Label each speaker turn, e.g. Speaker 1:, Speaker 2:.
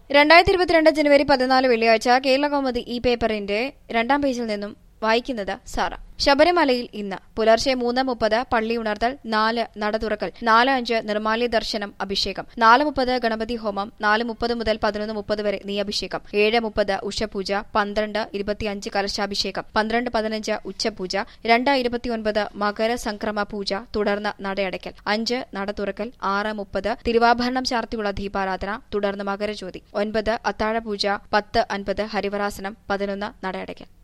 Speaker 1: രണ്ടായിരത്തി ഇരുപത്തിരണ്ട് ജനുവരി പതിനാല് വെള്ളിയാഴ്ച കേരള കൗമുദി ഈ പേപ്പറിന്റെ രണ്ടാം പേജിൽ നിന്നും വായിക്കുന്നത് സാറ ശബരിമലയിൽ ഇന്ന് പുലർച്ചെ മൂന്ന് മുപ്പത് പള്ളി ഉണർത്തൽ നാല് നട തുറക്കൽ നാല് അഞ്ച് നിർമാല്യ ദർശനം അഭിഷേകം നാല് മുപ്പത് ഗണപതി ഹോമം നാല് മുപ്പത് മുതൽ പതിനൊന്ന് മുപ്പത് വരെ നെയ്യഭിഷേകം ഏഴ് മുപ്പത് ഉഷപൂജ പന്ത്രണ്ട് ഇരുപത്തിയഞ്ച് കലശാഭിഷേകം പന്ത്രണ്ട് പതിനഞ്ച് ഉച്ചപൂജ രണ്ട് ഇരുപത്തിയൊൻപത് മകര സംക്രമ പൂജ തുടർന്ന് നടയടയ്ക്കൽ അഞ്ച് നട തുറക്കൽ ആറ് മുപ്പത് തിരുവാഭരണം ചാർത്തിയുള്ള ദീപാരാധന തുടർന്ന് മകരജ്യോതി ഒൻപത് അത്താഴപൂജ പത്ത് അൻപത് ഹരിവരാസനം പതിനൊന്ന് നടയടയ്ക്കൽ